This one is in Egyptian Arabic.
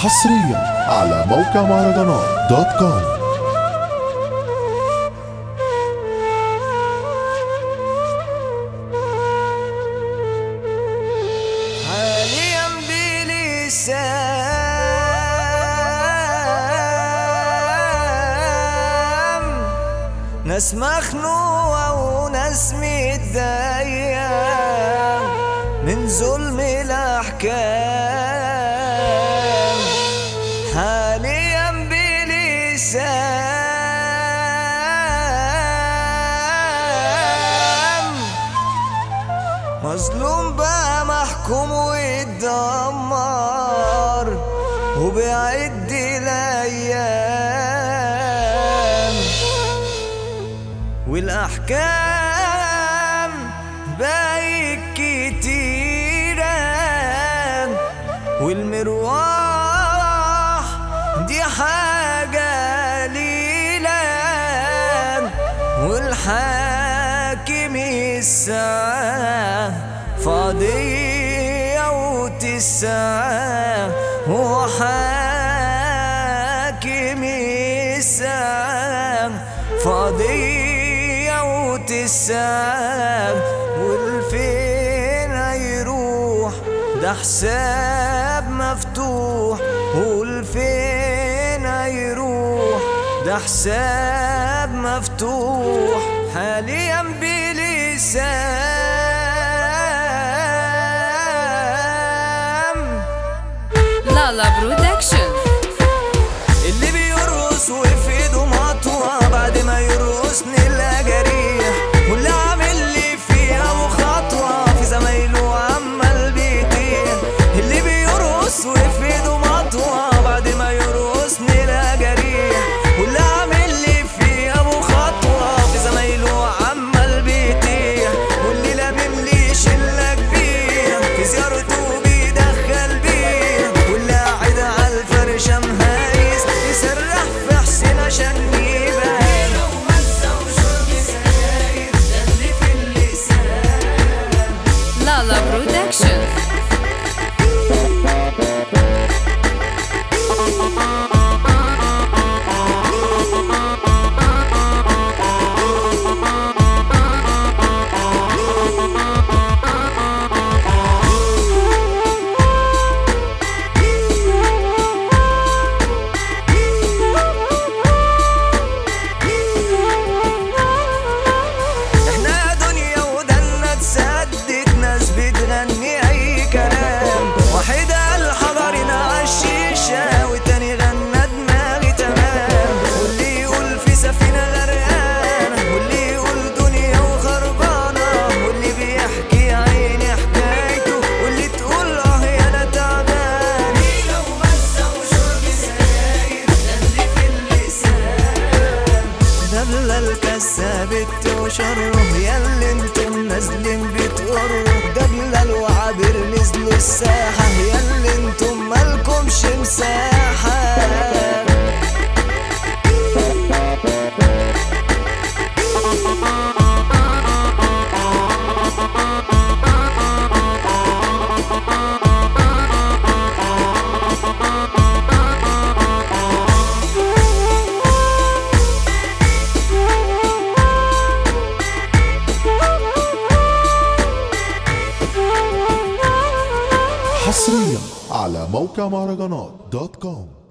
حصريا على موقع مهرجانات دوت كوم حاليا بلسان ناس مخنوقة وناس متضايقة من ظلم الأحكام حاليا بلسان مظلوم بقى محكوم ويتدمر وبيعد الايام والاحكام بقت كتيرة والمروح دي حاجة قليلة والحاكم الساعة فاضية وتسعة وحاكم الساعة فاضية وتسعة والفين هيروح ده حساب مفتوح والفين هيروح ده حساب مفتوح حاليا بلسان لالا برودكشن اللي بيرقص وفي ايده مطوة بعد ما يرقص نلقى جريح واللي عامل لي فيها مخاطوة في زمايله عمال بيطيح اللي بيرقص وفي ايده مطوة بعد ما يرقص نلقى جريح واللي عامل لي فيها مخاطوة في زمايله عمال بيطيح واللي لامم لي شلة كبيرة في زيارته بيدخل بيه واللي قاعد على الفرشة مهايس يسرح في حسين عشان يبان لالا برودكشن احنا دنيا ودنا تسدد ناس بتغني اي كلام واحد قال حضرنا عالشيشة والتاني غنى دماغي تمام واللي يقول في سفينة غرقانة واللي يقول دنيا وخربانة واللي بيحكي عيني حكايته واللي تقول اه يا انا تعبان ليلة ومسة وشرب سجاير اللي في اللسان دبل الكساب وشره ياللي انتم نازلين بتقروا دبل وعابر نزلوا الساحة ياللي انتم مالكمش مساحة حصريا على موقع مهرجانات دوت كوم